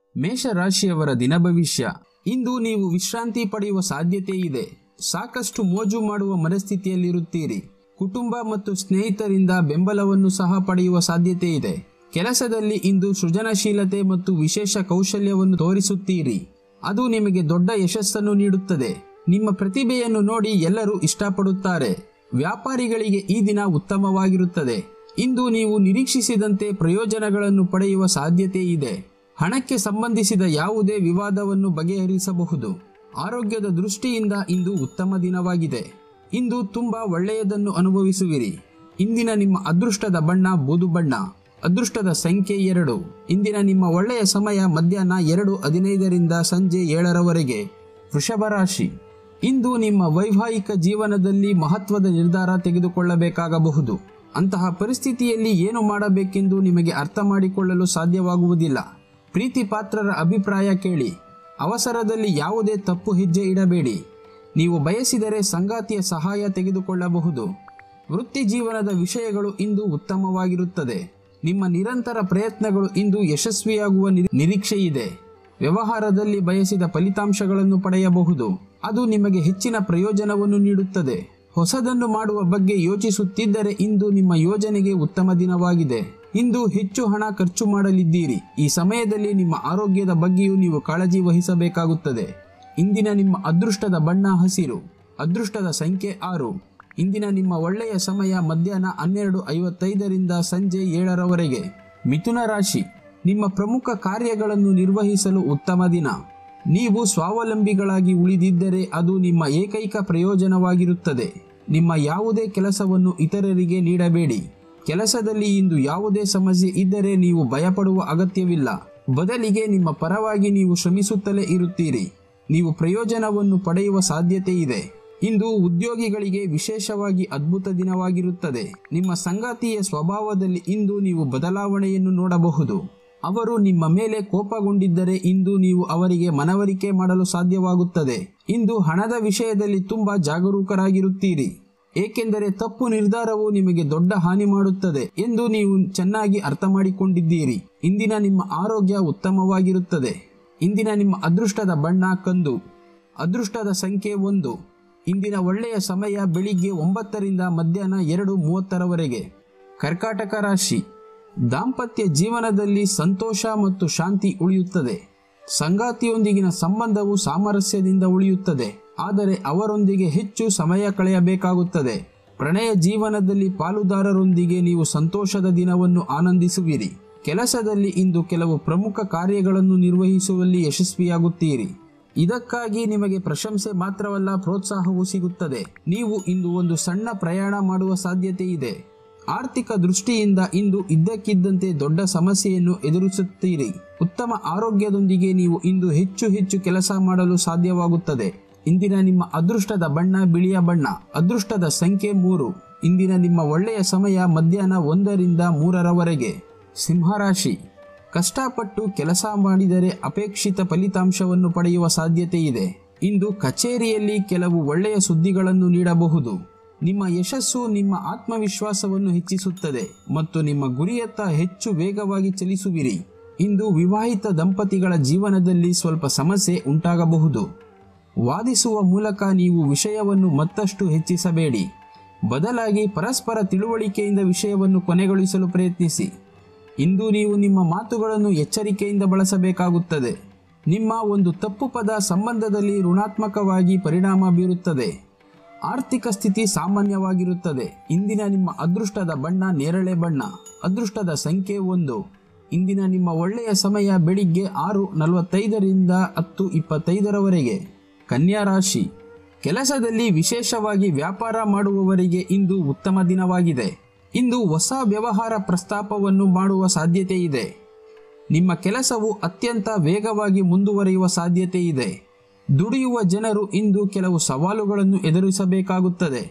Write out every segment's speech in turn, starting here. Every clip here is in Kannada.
ಮೇಷರಾಶಿಯವರ ದಿನ ಭವಿಷ್ಯ ಇಂದು ನೀವು ವಿಶ್ರಾಂತಿ ಪಡೆಯುವ ಸಾಧ್ಯತೆ ಇದೆ ಸಾಕಷ್ಟು ಮೋಜು ಮಾಡುವ ಮನಸ್ಥಿತಿಯಲ್ಲಿರುತ್ತೀರಿ ಕುಟುಂಬ ಮತ್ತು ಸ್ನೇಹಿತರಿಂದ ಬೆಂಬಲವನ್ನು ಸಹ ಪಡೆಯುವ ಸಾಧ್ಯತೆ ಇದೆ ಕೆಲಸದಲ್ಲಿ ಇಂದು ಸೃಜನಶೀಲತೆ ಮತ್ತು ವಿಶೇಷ ಕೌಶಲ್ಯವನ್ನು ತೋರಿಸುತ್ತೀರಿ ಅದು ನಿಮಗೆ ದೊಡ್ಡ ಯಶಸ್ಸನ್ನು ನೀಡುತ್ತದೆ ನಿಮ್ಮ ಪ್ರತಿಭೆಯನ್ನು ನೋಡಿ ಎಲ್ಲರೂ ಇಷ್ಟಪಡುತ್ತಾರೆ ವ್ಯಾಪಾರಿಗಳಿಗೆ ಈ ದಿನ ಉತ್ತಮವಾಗಿರುತ್ತದೆ ಇಂದು ನೀವು ನಿರೀಕ್ಷಿಸಿದಂತೆ ಪ್ರಯೋಜನಗಳನ್ನು ಪಡೆಯುವ ಸಾಧ್ಯತೆ ಇದೆ ಹಣಕ್ಕೆ ಸಂಬಂಧಿಸಿದ ಯಾವುದೇ ವಿವಾದವನ್ನು ಬಗೆಹರಿಸಬಹುದು ಆರೋಗ್ಯದ ದೃಷ್ಟಿಯಿಂದ ಇಂದು ಉತ್ತಮ ದಿನವಾಗಿದೆ ಇಂದು ತುಂಬಾ ಒಳ್ಳೆಯದನ್ನು ಅನುಭವಿಸುವಿರಿ ಇಂದಿನ ನಿಮ್ಮ ಅದೃಷ್ಟದ ಬಣ್ಣ ಬೂದು ಬಣ್ಣ ಅದೃಷ್ಟದ ಸಂಖ್ಯೆ ಎರಡು ಇಂದಿನ ನಿಮ್ಮ ಒಳ್ಳೆಯ ಸಮಯ ಮಧ್ಯಾಹ್ನ ಎರಡು ಹದಿನೈದರಿಂದ ಸಂಜೆ ಏಳರವರೆಗೆ ವೃಷಭ ರಾಶಿ ಇಂದು ನಿಮ್ಮ ವೈವಾಹಿಕ ಜೀವನದಲ್ಲಿ ಮಹತ್ವದ ನಿರ್ಧಾರ ತೆಗೆದುಕೊಳ್ಳಬೇಕಾಗಬಹುದು ಅಂತಹ ಪರಿಸ್ಥಿತಿಯಲ್ಲಿ ಏನು ಮಾಡಬೇಕೆಂದು ನಿಮಗೆ ಅರ್ಥ ಮಾಡಿಕೊಳ್ಳಲು ಸಾಧ್ಯವಾಗುವುದಿಲ್ಲ ಪ್ರೀತಿ ಪಾತ್ರರ ಅಭಿಪ್ರಾಯ ಕೇಳಿ ಅವಸರದಲ್ಲಿ ಯಾವುದೇ ತಪ್ಪು ಹೆಜ್ಜೆ ಇಡಬೇಡಿ ನೀವು ಬಯಸಿದರೆ ಸಂಗಾತಿಯ ಸಹಾಯ ತೆಗೆದುಕೊಳ್ಳಬಹುದು ವೃತ್ತಿ ಜೀವನದ ವಿಷಯಗಳು ಇಂದು ಉತ್ತಮವಾಗಿರುತ್ತದೆ ನಿಮ್ಮ ನಿರಂತರ ಪ್ರಯತ್ನಗಳು ಇಂದು ಯಶಸ್ವಿಯಾಗುವ ನಿರಿ- ನಿರೀಕ್ಷೆ ಇದೆ ವ್ಯವಹಾರದಲ್ಲಿ ಬಯಸಿದ ಫಲಿತಾಂಶಗಳನ್ನು ಪಡೆಯಬಹುದು ಅದು ನಿಮಗೆ ಹೆಚ್ಚಿನ ಪ್ರಯೋಜನವನ್ನು ನೀಡುತ್ತದೆ ಹೊಸದನ್ನು ಮಾಡುವ ಬಗ್ಗೆ ಯೋಚಿಸುತ್ತಿದ್ದರೆ ಇಂದು ನಿಮ್ಮ ಯೋಜನೆಗೆ ಉತ್ತಮ ದಿನವಾಗಿದೆ ಇಂದು ಹೆಚ್ಚು ಹಣ ಖರ್ಚು ಮಾಡಲಿದ್ದೀರಿ ಈ ಸಮಯದಲ್ಲಿ ನಿಮ್ಮ ಆರೋಗ್ಯದ ಬಗ್ಗೆಯೂ ನೀವು ಕಾಳಜಿ ವಹಿಸಬೇಕಾಗುತ್ತದೆ ಇಂದಿನ ನಿಮ್ಮ ಅದೃಷ್ಟದ ಬಣ್ಣ ಹಸಿರು ಅದೃಷ್ಟದ ಸಂಖ್ಯೆ ಆರು ಇಂದಿನ ನಿಮ್ಮ ಒಳ್ಳೆಯ ಸಮಯ ಮಧ್ಯಾಹ್ನ ಹನ್ನೆರಡು ಐವತ್ತೈದರಿಂದ ಸಂಜೆ ಏಳರವರೆಗೆ ಮಿಥುನ ರಾಶಿ ನಿಮ್ಮ ಪ್ರಮುಖ ಕಾರ್ಯಗಳನ್ನು ನಿರ್ವಹಿಸಲು ಉತ್ತಮ ದಿನ ನೀವು ಸ್ವಾವಲಂಬಿಗಳಾಗಿ ಉಳಿದಿದ್ದರೆ ಅದು ನಿಮ್ಮ ಏಕೈಕ ಪ್ರಯೋಜನವಾಗಿರುತ್ತದೆ ನಿಮ್ಮ ಯಾವುದೇ ಕೆಲಸವನ್ನು ಇತರರಿಗೆ ನೀಡಬೇಡಿ ಕೆಲಸದಲ್ಲಿ ಇಂದು ಯಾವುದೇ ಸಮಸ್ಯೆ ಇದ್ದರೆ ನೀವು ಭಯಪಡುವ ಅಗತ್ಯವಿಲ್ಲ ಬದಲಿಗೆ ನಿಮ್ಮ ಪರವಾಗಿ ನೀವು ಶ್ರಮಿಸುತ್ತಲೇ ಇರುತ್ತೀರಿ ನೀವು ಪ್ರಯೋಜನವನ್ನು ಪಡೆಯುವ ಸಾಧ್ಯತೆ ಇದೆ ಇಂದು ಉದ್ಯೋಗಿಗಳಿಗೆ ವಿಶೇಷವಾಗಿ ಅದ್ಭುತ ದಿನವಾಗಿರುತ್ತದೆ ನಿಮ್ಮ ಸಂಗಾತಿಯ ಸ್ವಭಾವದಲ್ಲಿ ಇಂದು ನೀವು ಬದಲಾವಣೆಯನ್ನು ನೋಡಬಹುದು ಅವರು ನಿಮ್ಮ ಮೇಲೆ ಕೋಪಗೊಂಡಿದ್ದರೆ ಇಂದು ನೀವು ಅವರಿಗೆ ಮನವರಿಕೆ ಮಾಡಲು ಸಾಧ್ಯವಾಗುತ್ತದೆ ಇಂದು ಹಣದ ವಿಷಯದಲ್ಲಿ ತುಂಬಾ ಜಾಗರೂಕರಾಗಿರುತ್ತೀರಿ ಏಕೆಂದರೆ ತಪ್ಪು ನಿರ್ಧಾರವು ನಿಮಗೆ ದೊಡ್ಡ ಹಾನಿ ಮಾಡುತ್ತದೆ ಎಂದು ನೀವು ಚೆನ್ನಾಗಿ ಅರ್ಥ ಮಾಡಿಕೊಂಡಿದ್ದೀರಿ ಇಂದಿನ ನಿಮ್ಮ ಆರೋಗ್ಯ ಉತ್ತಮವಾಗಿರುತ್ತದೆ ಇಂದಿನ ನಿಮ್ಮ ಅದೃಷ್ಟದ ಬಣ್ಣ ಕಂದು ಅದೃಷ್ಟದ ಸಂಖ್ಯೆ ಒಂದು ಇಂದಿನ ಒಳ್ಳೆಯ ಸಮಯ ಬೆಳಿಗ್ಗೆ ಒಂಬತ್ತರಿಂದ ಮಧ್ಯಾಹ್ನ ಎರಡು ಮೂವತ್ತರವರೆಗೆ ಕರ್ಕಾಟಕ ರಾಶಿ ದಾಂಪತ್ಯ ಜೀವನದಲ್ಲಿ ಸಂತೋಷ ಮತ್ತು ಶಾಂತಿ ಉಳಿಯುತ್ತದೆ ಸಂಗಾತಿಯೊಂದಿಗಿನ ಸಂಬಂಧವು ಸಾಮರಸ್ಯದಿಂದ ಉಳಿಯುತ್ತದೆ ಆದರೆ ಅವರೊಂದಿಗೆ ಹೆಚ್ಚು ಸಮಯ ಕಳೆಯಬೇಕಾಗುತ್ತದೆ ಪ್ರಣಯ ಜೀವನದಲ್ಲಿ ಪಾಲುದಾರರೊಂದಿಗೆ ನೀವು ಸಂತೋಷದ ದಿನವನ್ನು ಆನಂದಿಸುವಿರಿ ಕೆಲಸದಲ್ಲಿ ಇಂದು ಕೆಲವು ಪ್ರಮುಖ ಕಾರ್ಯಗಳನ್ನು ನಿರ್ವಹಿಸುವಲ್ಲಿ ಯಶಸ್ವಿಯಾಗುತ್ತೀರಿ ಇದಕ್ಕಾಗಿ ನಿಮಗೆ ಪ್ರಶಂಸೆ ಮಾತ್ರವಲ್ಲ ಪ್ರೋತ್ಸಾಹವೂ ಸಿಗುತ್ತದೆ ನೀವು ಇಂದು ಒಂದು ಸಣ್ಣ ಪ್ರಯಾಣ ಮಾಡುವ ಸಾಧ್ಯತೆ ಇದೆ ಆರ್ಥಿಕ ದೃಷ್ಟಿಯಿಂದ ಇಂದು ಇದ್ದಕ್ಕಿದ್ದಂತೆ ದೊಡ್ಡ ಸಮಸ್ಯೆಯನ್ನು ಎದುರಿಸುತ್ತೀರಿ ಉತ್ತಮ ಆರೋಗ್ಯದೊಂದಿಗೆ ನೀವು ಇಂದು ಹೆಚ್ಚು ಹೆಚ್ಚು ಕೆಲಸ ಮಾಡಲು ಸಾಧ್ಯವಾಗುತ್ತದೆ ಇಂದಿನ ನಿಮ್ಮ ಅದೃಷ್ಟದ ಬಣ್ಣ ಬಿಳಿಯ ಬಣ್ಣ ಅದೃಷ್ಟದ ಸಂಖ್ಯೆ ಮೂರು ಇಂದಿನ ನಿಮ್ಮ ಒಳ್ಳೆಯ ಸಮಯ ಮಧ್ಯಾಹ್ನ ಒಂದರಿಂದ ಮೂರರವರೆಗೆ ಸಿಂಹರಾಶಿ ಕಷ್ಟಪಟ್ಟು ಕೆಲಸ ಮಾಡಿದರೆ ಅಪೇಕ್ಷಿತ ಫಲಿತಾಂಶವನ್ನು ಪಡೆಯುವ ಸಾಧ್ಯತೆ ಇದೆ ಇಂದು ಕಚೇರಿಯಲ್ಲಿ ಕೆಲವು ಒಳ್ಳೆಯ ಸುದ್ದಿಗಳನ್ನು ನೀಡಬಹುದು ನಿಮ್ಮ ಯಶಸ್ಸು ನಿಮ್ಮ ಆತ್ಮವಿಶ್ವಾಸವನ್ನು ಹೆಚ್ಚಿಸುತ್ತದೆ ಮತ್ತು ನಿಮ್ಮ ಗುರಿಯತ್ತ ಹೆಚ್ಚು ವೇಗವಾಗಿ ಚಲಿಸುವಿರಿ ಇಂದು ವಿವಾಹಿತ ದಂಪತಿಗಳ ಜೀವನದಲ್ಲಿ ಸ್ವಲ್ಪ ಸಮಸ್ಯೆ ಉಂಟಾಗಬಹುದು ವಾದಿಸುವ ಮೂಲಕ ನೀವು ವಿಷಯವನ್ನು ಮತ್ತಷ್ಟು ಹೆಚ್ಚಿಸಬೇಡಿ ಬದಲಾಗಿ ಪರಸ್ಪರ ತಿಳುವಳಿಕೆಯಿಂದ ವಿಷಯವನ್ನು ಕೊನೆಗೊಳಿಸಲು ಪ್ರಯತ್ನಿಸಿ ಇಂದು ನೀವು ನಿಮ್ಮ ಮಾತುಗಳನ್ನು ಎಚ್ಚರಿಕೆಯಿಂದ ಬಳಸಬೇಕಾಗುತ್ತದೆ ನಿಮ್ಮ ಒಂದು ತಪ್ಪು ಪದ ಸಂಬಂಧದಲ್ಲಿ ಋಣಾತ್ಮಕವಾಗಿ ಪರಿಣಾಮ ಬೀರುತ್ತದೆ ಆರ್ಥಿಕ ಸ್ಥಿತಿ ಸಾಮಾನ್ಯವಾಗಿರುತ್ತದೆ ಇಂದಿನ ನಿಮ್ಮ ಅದೃಷ್ಟದ ಬಣ್ಣ ನೇರಳೆ ಬಣ್ಣ ಅದೃಷ್ಟದ ಸಂಖ್ಯೆ ಒಂದು ಇಂದಿನ ನಿಮ್ಮ ಒಳ್ಳೆಯ ಸಮಯ ಬೆಳಿಗ್ಗೆ ಆರು ನಲವತ್ತೈದರಿಂದ ಹತ್ತು ಇಪ್ಪತ್ತೈದರವರೆಗೆ ಕನ್ಯಾ ರಾಶಿ ಕೆಲಸದಲ್ಲಿ ವಿಶೇಷವಾಗಿ ವ್ಯಾಪಾರ ಮಾಡುವವರಿಗೆ ಇಂದು ಉತ್ತಮ ದಿನವಾಗಿದೆ ಇಂದು ಹೊಸ ವ್ಯವಹಾರ ಪ್ರಸ್ತಾಪವನ್ನು ಮಾಡುವ ಸಾಧ್ಯತೆ ಇದೆ ನಿಮ್ಮ ಕೆಲಸವು ಅತ್ಯಂತ ವೇಗವಾಗಿ ಮುಂದುವರಿಯುವ ಸಾಧ್ಯತೆ ಇದೆ ದುಡಿಯುವ ಜನರು ಇಂದು ಕೆಲವು ಸವಾಲುಗಳನ್ನು ಎದುರಿಸಬೇಕಾಗುತ್ತದೆ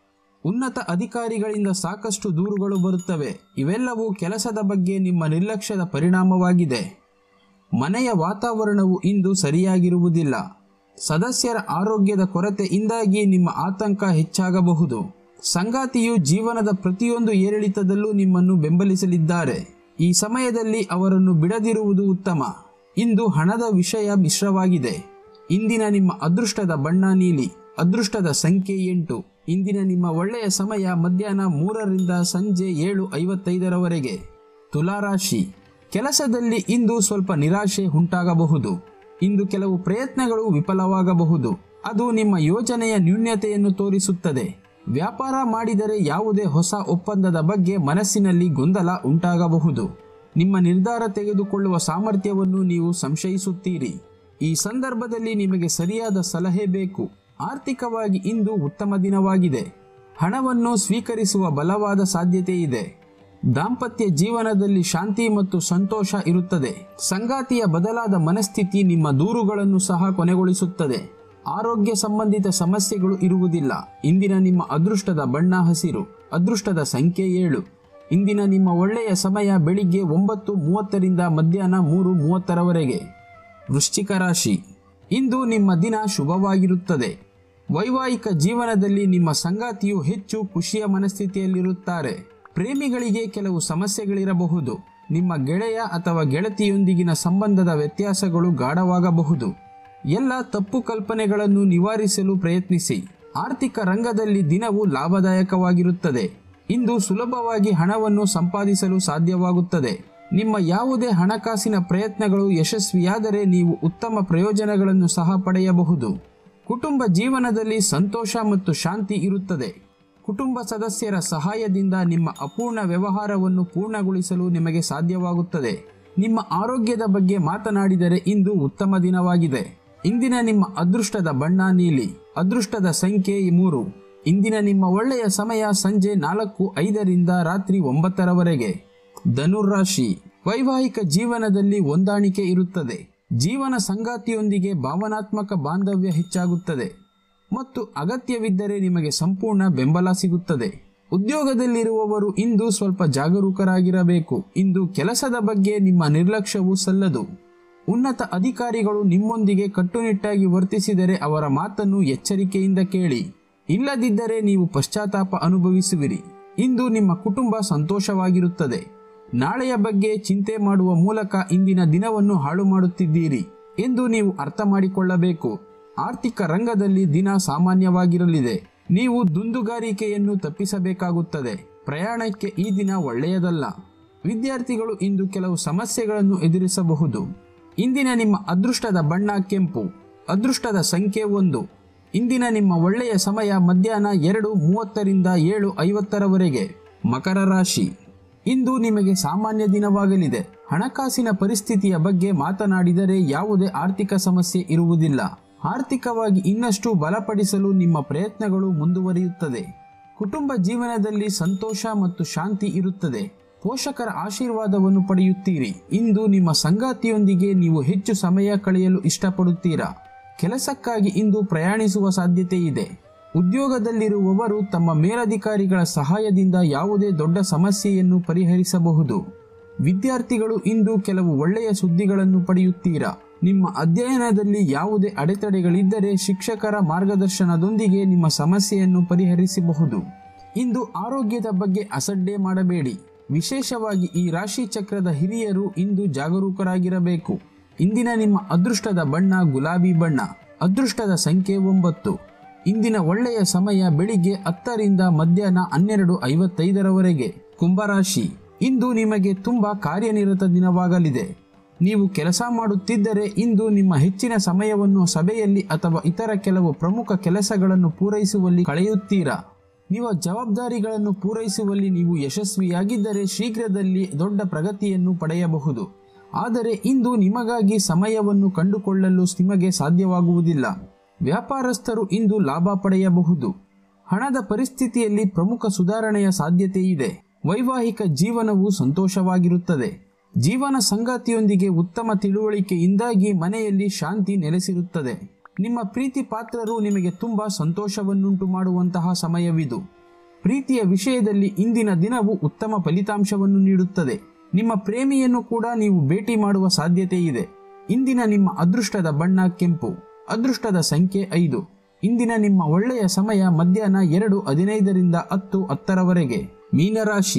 ಉನ್ನತ ಅಧಿಕಾರಿಗಳಿಂದ ಸಾಕಷ್ಟು ದೂರುಗಳು ಬರುತ್ತವೆ ಇವೆಲ್ಲವೂ ಕೆಲಸದ ಬಗ್ಗೆ ನಿಮ್ಮ ನಿರ್ಲಕ್ಷ್ಯದ ಪರಿಣಾಮವಾಗಿದೆ ಮನೆಯ ವಾತಾವರಣವು ಇಂದು ಸರಿಯಾಗಿರುವುದಿಲ್ಲ ಸದಸ್ಯರ ಆರೋಗ್ಯದ ಕೊರತೆಯಿಂದಾಗಿ ನಿಮ್ಮ ಆತಂಕ ಹೆಚ್ಚಾಗಬಹುದು ಸಂಗಾತಿಯು ಜೀವನದ ಪ್ರತಿಯೊಂದು ಏರಿಳಿತದಲ್ಲೂ ನಿಮ್ಮನ್ನು ಬೆಂಬಲಿಸಲಿದ್ದಾರೆ ಈ ಸಮಯದಲ್ಲಿ ಅವರನ್ನು ಬಿಡದಿರುವುದು ಉತ್ತಮ ಇಂದು ಹಣದ ವಿಷಯ ಮಿಶ್ರವಾಗಿದೆ ಇಂದಿನ ನಿಮ್ಮ ಅದೃಷ್ಟದ ಬಣ್ಣ ನೀಲಿ ಅದೃಷ್ಟದ ಸಂಖ್ಯೆ ಎಂಟು ಇಂದಿನ ನಿಮ್ಮ ಒಳ್ಳೆಯ ಸಮಯ ಮಧ್ಯಾಹ್ನ ಮೂರರಿಂದ ಸಂಜೆ ಏಳು ಐವತ್ತೈದರವರೆಗೆ ತುಲಾರಾಶಿ ಕೆಲಸದಲ್ಲಿ ಇಂದು ಸ್ವಲ್ಪ ನಿರಾಶೆ ಉಂಟಾಗಬಹುದು ಇಂದು ಕೆಲವು ಪ್ರಯತ್ನಗಳು ವಿಫಲವಾಗಬಹುದು ಅದು ನಿಮ್ಮ ಯೋಜನೆಯ ನ್ಯೂನ್ಯತೆಯನ್ನು ತೋರಿಸುತ್ತದೆ ವ್ಯಾಪಾರ ಮಾಡಿದರೆ ಯಾವುದೇ ಹೊಸ ಒಪ್ಪಂದದ ಬಗ್ಗೆ ಮನಸ್ಸಿನಲ್ಲಿ ಗೊಂದಲ ಉಂಟಾಗಬಹುದು ನಿಮ್ಮ ನಿರ್ಧಾರ ತೆಗೆದುಕೊಳ್ಳುವ ಸಾಮರ್ಥ್ಯವನ್ನು ನೀವು ಸಂಶಯಿಸುತ್ತೀರಿ ಈ ಸಂದರ್ಭದಲ್ಲಿ ನಿಮಗೆ ಸರಿಯಾದ ಸಲಹೆ ಬೇಕು ಆರ್ಥಿಕವಾಗಿ ಇಂದು ಉತ್ತಮ ದಿನವಾಗಿದೆ ಹಣವನ್ನು ಸ್ವೀಕರಿಸುವ ಬಲವಾದ ಸಾಧ್ಯತೆ ಇದೆ ದಾಂಪತ್ಯ ಜೀವನದಲ್ಲಿ ಶಾಂತಿ ಮತ್ತು ಸಂತೋಷ ಇರುತ್ತದೆ ಸಂಗಾತಿಯ ಬದಲಾದ ಮನಸ್ಥಿತಿ ನಿಮ್ಮ ದೂರುಗಳನ್ನು ಸಹ ಕೊನೆಗೊಳಿಸುತ್ತದೆ ಆರೋಗ್ಯ ಸಂಬಂಧಿತ ಸಮಸ್ಯೆಗಳು ಇರುವುದಿಲ್ಲ ಇಂದಿನ ನಿಮ್ಮ ಅದೃಷ್ಟದ ಬಣ್ಣ ಹಸಿರು ಅದೃಷ್ಟದ ಸಂಖ್ಯೆ ಏಳು ಇಂದಿನ ನಿಮ್ಮ ಒಳ್ಳೆಯ ಸಮಯ ಬೆಳಿಗ್ಗೆ ಒಂಬತ್ತು ಮೂವತ್ತರಿಂದ ಮಧ್ಯಾಹ್ನ ಮೂರು ಮೂವತ್ತರವರೆಗೆ ವೃಶ್ಚಿಕ ರಾಶಿ ಇಂದು ನಿಮ್ಮ ದಿನ ಶುಭವಾಗಿರುತ್ತದೆ ವೈವಾಹಿಕ ಜೀವನದಲ್ಲಿ ನಿಮ್ಮ ಸಂಗಾತಿಯು ಹೆಚ್ಚು ಖುಷಿಯ ಮನಸ್ಥಿತಿಯಲ್ಲಿರುತ್ತಾರೆ ಪ್ರೇಮಿಗಳಿಗೆ ಕೆಲವು ಸಮಸ್ಯೆಗಳಿರಬಹುದು ನಿಮ್ಮ ಗೆಳೆಯ ಅಥವಾ ಗೆಳತಿಯೊಂದಿಗಿನ ಸಂಬಂಧದ ವ್ಯತ್ಯಾಸಗಳು ಗಾಢವಾಗಬಹುದು ಎಲ್ಲ ತಪ್ಪು ಕಲ್ಪನೆಗಳನ್ನು ನಿವಾರಿಸಲು ಪ್ರಯತ್ನಿಸಿ ಆರ್ಥಿಕ ರಂಗದಲ್ಲಿ ದಿನವು ಲಾಭದಾಯಕವಾಗಿರುತ್ತದೆ ಇಂದು ಸುಲಭವಾಗಿ ಹಣವನ್ನು ಸಂಪಾದಿಸಲು ಸಾಧ್ಯವಾಗುತ್ತದೆ ನಿಮ್ಮ ಯಾವುದೇ ಹಣಕಾಸಿನ ಪ್ರಯತ್ನಗಳು ಯಶಸ್ವಿಯಾದರೆ ನೀವು ಉತ್ತಮ ಪ್ರಯೋಜನಗಳನ್ನು ಸಹ ಪಡೆಯಬಹುದು ಕುಟುಂಬ ಜೀವನದಲ್ಲಿ ಸಂತೋಷ ಮತ್ತು ಶಾಂತಿ ಇರುತ್ತದೆ ಕುಟುಂಬ ಸದಸ್ಯರ ಸಹಾಯದಿಂದ ನಿಮ್ಮ ಅಪೂರ್ಣ ವ್ಯವಹಾರವನ್ನು ಪೂರ್ಣಗೊಳಿಸಲು ನಿಮಗೆ ಸಾಧ್ಯವಾಗುತ್ತದೆ ನಿಮ್ಮ ಆರೋಗ್ಯದ ಬಗ್ಗೆ ಮಾತನಾಡಿದರೆ ಇಂದು ಉತ್ತಮ ದಿನವಾಗಿದೆ ಇಂದಿನ ನಿಮ್ಮ ಅದೃಷ್ಟದ ಬಣ್ಣ ನೀಲಿ ಅದೃಷ್ಟದ ಸಂಖ್ಯೆ ಮೂರು ಇಂದಿನ ನಿಮ್ಮ ಒಳ್ಳೆಯ ಸಮಯ ಸಂಜೆ ನಾಲ್ಕು ಐದರಿಂದ ರಾತ್ರಿ ಒಂಬತ್ತರವರೆಗೆ ಧನುರ್ರಾಶಿ ವೈವಾಹಿಕ ಜೀವನದಲ್ಲಿ ಹೊಂದಾಣಿಕೆ ಇರುತ್ತದೆ ಜೀವನ ಸಂಗಾತಿಯೊಂದಿಗೆ ಭಾವನಾತ್ಮಕ ಬಾಂಧವ್ಯ ಹೆಚ್ಚಾಗುತ್ತದೆ ಮತ್ತು ಅಗತ್ಯವಿದ್ದರೆ ನಿಮಗೆ ಸಂಪೂರ್ಣ ಬೆಂಬಲ ಸಿಗುತ್ತದೆ ಉದ್ಯೋಗದಲ್ಲಿರುವವರು ಇಂದು ಸ್ವಲ್ಪ ಜಾಗರೂಕರಾಗಿರಬೇಕು ಇಂದು ಕೆಲಸದ ಬಗ್ಗೆ ನಿಮ್ಮ ನಿರ್ಲಕ್ಷ್ಯವು ಸಲ್ಲದು ಉನ್ನತ ಅಧಿಕಾರಿಗಳು ನಿಮ್ಮೊಂದಿಗೆ ಕಟ್ಟುನಿಟ್ಟಾಗಿ ವರ್ತಿಸಿದರೆ ಅವರ ಮಾತನ್ನು ಎಚ್ಚರಿಕೆಯಿಂದ ಕೇಳಿ ಇಲ್ಲದಿದ್ದರೆ ನೀವು ಪಶ್ಚಾತ್ತಾಪ ಅನುಭವಿಸುವಿರಿ ಇಂದು ನಿಮ್ಮ ಕುಟುಂಬ ಸಂತೋಷವಾಗಿರುತ್ತದೆ ನಾಳೆಯ ಬಗ್ಗೆ ಚಿಂತೆ ಮಾಡುವ ಮೂಲಕ ಇಂದಿನ ದಿನವನ್ನು ಹಾಳು ಮಾಡುತ್ತಿದ್ದೀರಿ ಎಂದು ನೀವು ಅರ್ಥ ಮಾಡಿಕೊಳ್ಳಬೇಕು ಆರ್ಥಿಕ ರಂಗದಲ್ಲಿ ದಿನ ಸಾಮಾನ್ಯವಾಗಿರಲಿದೆ ನೀವು ದುಂದುಗಾರಿಕೆಯನ್ನು ತಪ್ಪಿಸಬೇಕಾಗುತ್ತದೆ ಪ್ರಯಾಣಕ್ಕೆ ಈ ದಿನ ಒಳ್ಳೆಯದಲ್ಲ ವಿದ್ಯಾರ್ಥಿಗಳು ಇಂದು ಕೆಲವು ಸಮಸ್ಯೆಗಳನ್ನು ಎದುರಿಸಬಹುದು ಇಂದಿನ ನಿಮ್ಮ ಅದೃಷ್ಟದ ಬಣ್ಣ ಕೆಂಪು ಅದೃಷ್ಟದ ಸಂಖ್ಯೆ ಒಂದು ಇಂದಿನ ನಿಮ್ಮ ಒಳ್ಳೆಯ ಸಮಯ ಮಧ್ಯಾಹ್ನ ಎರಡು ಮೂವತ್ತರಿಂದ ಏಳು ಐವತ್ತರವರೆಗೆ ಮಕರ ರಾಶಿ ಇಂದು ನಿಮಗೆ ಸಾಮಾನ್ಯ ದಿನವಾಗಲಿದೆ ಹಣಕಾಸಿನ ಪರಿಸ್ಥಿತಿಯ ಬಗ್ಗೆ ಮಾತನಾಡಿದರೆ ಯಾವುದೇ ಆರ್ಥಿಕ ಸಮಸ್ಯೆ ಇರುವುದಿಲ್ಲ ಆರ್ಥಿಕವಾಗಿ ಇನ್ನಷ್ಟು ಬಲಪಡಿಸಲು ನಿಮ್ಮ ಪ್ರಯತ್ನಗಳು ಮುಂದುವರಿಯುತ್ತದೆ ಕುಟುಂಬ ಜೀವನದಲ್ಲಿ ಸಂತೋಷ ಮತ್ತು ಶಾಂತಿ ಇರುತ್ತದೆ ಪೋಷಕರ ಆಶೀರ್ವಾದವನ್ನು ಪಡೆಯುತ್ತೀರಿ ಇಂದು ನಿಮ್ಮ ಸಂಗಾತಿಯೊಂದಿಗೆ ನೀವು ಹೆಚ್ಚು ಸಮಯ ಕಳೆಯಲು ಇಷ್ಟಪಡುತ್ತೀರಾ ಕೆಲಸಕ್ಕಾಗಿ ಇಂದು ಪ್ರಯಾಣಿಸುವ ಸಾಧ್ಯತೆ ಇದೆ ಉದ್ಯೋಗದಲ್ಲಿರುವವರು ತಮ್ಮ ಮೇಲಧಿಕಾರಿಗಳ ಸಹಾಯದಿಂದ ಯಾವುದೇ ದೊಡ್ಡ ಸಮಸ್ಯೆಯನ್ನು ಪರಿಹರಿಸಬಹುದು ವಿದ್ಯಾರ್ಥಿಗಳು ಇಂದು ಕೆಲವು ಒಳ್ಳೆಯ ಸುದ್ದಿಗಳನ್ನು ಪಡೆಯುತ್ತೀರಾ ನಿಮ್ಮ ಅಧ್ಯಯನದಲ್ಲಿ ಯಾವುದೇ ಅಡೆತಡೆಗಳಿದ್ದರೆ ಶಿಕ್ಷಕರ ಮಾರ್ಗದರ್ಶನದೊಂದಿಗೆ ನಿಮ್ಮ ಸಮಸ್ಯೆಯನ್ನು ಪರಿಹರಿಸಬಹುದು ಇಂದು ಆರೋಗ್ಯದ ಬಗ್ಗೆ ಅಸಡ್ಡೆ ಮಾಡಬೇಡಿ ವಿಶೇಷವಾಗಿ ಈ ರಾಶಿ ಚಕ್ರದ ಹಿರಿಯರು ಇಂದು ಜಾಗರೂಕರಾಗಿರಬೇಕು ಇಂದಿನ ನಿಮ್ಮ ಅದೃಷ್ಟದ ಬಣ್ಣ ಗುಲಾಬಿ ಬಣ್ಣ ಅದೃಷ್ಟದ ಸಂಖ್ಯೆ ಒಂಬತ್ತು ಇಂದಿನ ಒಳ್ಳೆಯ ಸಮಯ ಬೆಳಿಗ್ಗೆ ಹತ್ತರಿಂದ ಮಧ್ಯಾಹ್ನ ಹನ್ನೆರಡು ಐವತ್ತೈದರವರೆಗೆ ಕುಂಭರಾಶಿ ಇಂದು ನಿಮಗೆ ತುಂಬಾ ಕಾರ್ಯನಿರತ ದಿನವಾಗಲಿದೆ ನೀವು ಕೆಲಸ ಮಾಡುತ್ತಿದ್ದರೆ ಇಂದು ನಿಮ್ಮ ಹೆಚ್ಚಿನ ಸಮಯವನ್ನು ಸಭೆಯಲ್ಲಿ ಅಥವಾ ಇತರ ಕೆಲವು ಪ್ರಮುಖ ಕೆಲಸಗಳನ್ನು ಪೂರೈಸುವಲ್ಲಿ ಕಳೆಯುತ್ತೀರಾ ನಿಮ್ಮ ಜವಾಬ್ದಾರಿಗಳನ್ನು ಪೂರೈಸುವಲ್ಲಿ ನೀವು ಯಶಸ್ವಿಯಾಗಿದ್ದರೆ ಶೀಘ್ರದಲ್ಲಿ ದೊಡ್ಡ ಪ್ರಗತಿಯನ್ನು ಪಡೆಯಬಹುದು ಆದರೆ ಇಂದು ನಿಮಗಾಗಿ ಸಮಯವನ್ನು ಕಂಡುಕೊಳ್ಳಲು ನಿಮಗೆ ಸಾಧ್ಯವಾಗುವುದಿಲ್ಲ ವ್ಯಾಪಾರಸ್ಥರು ಇಂದು ಲಾಭ ಪಡೆಯಬಹುದು ಹಣದ ಪರಿಸ್ಥಿತಿಯಲ್ಲಿ ಪ್ರಮುಖ ಸುಧಾರಣೆಯ ಸಾಧ್ಯತೆ ಇದೆ ವೈವಾಹಿಕ ಜೀವನವು ಸಂತೋಷವಾಗಿರುತ್ತದೆ ಜೀವನ ಸಂಗಾತಿಯೊಂದಿಗೆ ಉತ್ತಮ ತಿಳುವಳಿಕೆಯಿಂದಾಗಿ ಮನೆಯಲ್ಲಿ ಶಾಂತಿ ನೆಲೆಸಿರುತ್ತದೆ ನಿಮ್ಮ ಪ್ರೀತಿ ಪಾತ್ರರು ನಿಮಗೆ ತುಂಬಾ ಸಂತೋಷವನ್ನುಂಟು ಮಾಡುವಂತಹ ಸಮಯವಿದು ಪ್ರೀತಿಯ ವಿಷಯದಲ್ಲಿ ಇಂದಿನ ದಿನವು ಉತ್ತಮ ಫಲಿತಾಂಶವನ್ನು ನೀಡುತ್ತದೆ ನಿಮ್ಮ ಪ್ರೇಮಿಯನ್ನು ಕೂಡ ನೀವು ಭೇಟಿ ಮಾಡುವ ಸಾಧ್ಯತೆ ಇದೆ ಇಂದಿನ ನಿಮ್ಮ ಅದೃಷ್ಟದ ಬಣ್ಣ ಕೆಂಪು ಅದೃಷ್ಟದ ಸಂಖ್ಯೆ ಐದು ಇಂದಿನ ನಿಮ್ಮ ಒಳ್ಳೆಯ ಸಮಯ ಮಧ್ಯಾಹ್ನ ಎರಡು ಹದಿನೈದರಿಂದ ಹತ್ತು ಹತ್ತರವರೆಗೆ ಮೀನರಾಶಿ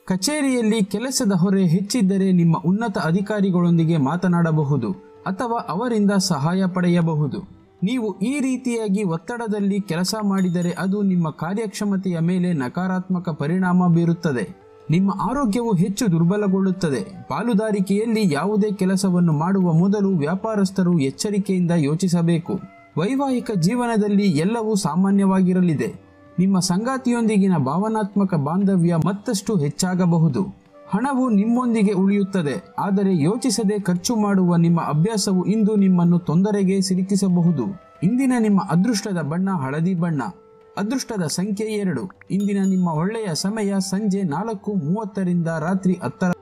ಕಚೇರಿಯಲ್ಲಿ ಕೆಲಸದ ಹೊರೆ ಹೆಚ್ಚಿದ್ದರೆ ನಿಮ್ಮ ಉನ್ನತ ಅಧಿಕಾರಿಗಳೊಂದಿಗೆ ಮಾತನಾಡಬಹುದು ಅಥವಾ ಅವರಿಂದ ಸಹಾಯ ಪಡೆಯಬಹುದು ನೀವು ಈ ರೀತಿಯಾಗಿ ಒತ್ತಡದಲ್ಲಿ ಕೆಲಸ ಮಾಡಿದರೆ ಅದು ನಿಮ್ಮ ಕಾರ್ಯಕ್ಷಮತೆಯ ಮೇಲೆ ನಕಾರಾತ್ಮಕ ಪರಿಣಾಮ ಬೀರುತ್ತದೆ ನಿಮ್ಮ ಆರೋಗ್ಯವು ಹೆಚ್ಚು ದುರ್ಬಲಗೊಳ್ಳುತ್ತದೆ ಪಾಲುದಾರಿಕೆಯಲ್ಲಿ ಯಾವುದೇ ಕೆಲಸವನ್ನು ಮಾಡುವ ಮೊದಲು ವ್ಯಾಪಾರಸ್ಥರು ಎಚ್ಚರಿಕೆಯಿಂದ ಯೋಚಿಸಬೇಕು ವೈವಾಹಿಕ ಜೀವನದಲ್ಲಿ ಎಲ್ಲವೂ ಸಾಮಾನ್ಯವಾಗಿರಲಿದೆ ನಿಮ್ಮ ಸಂಗಾತಿಯೊಂದಿಗಿನ ಭಾವನಾತ್ಮಕ ಬಾಂಧವ್ಯ ಮತ್ತಷ್ಟು ಹೆಚ್ಚಾಗಬಹುದು ಹಣವು ನಿಮ್ಮೊಂದಿಗೆ ಉಳಿಯುತ್ತದೆ ಆದರೆ ಯೋಚಿಸದೆ ಖರ್ಚು ಮಾಡುವ ನಿಮ್ಮ ಅಭ್ಯಾಸವು ಇಂದು ನಿಮ್ಮನ್ನು ತೊಂದರೆಗೆ ಸಿಲುಕಿಸಬಹುದು ಇಂದಿನ ನಿಮ್ಮ ಅದೃಷ್ಟದ ಬಣ್ಣ ಹಳದಿ ಬಣ್ಣ ಅದೃಷ್ಟದ ಸಂಖ್ಯೆ ಎರಡು ಇಂದಿನ ನಿಮ್ಮ ಒಳ್ಳೆಯ ಸಮಯ ಸಂಜೆ ನಾಲ್ಕು ಮೂವತ್ತರಿಂದ ರಾತ್ರಿ ಹತ್ತರ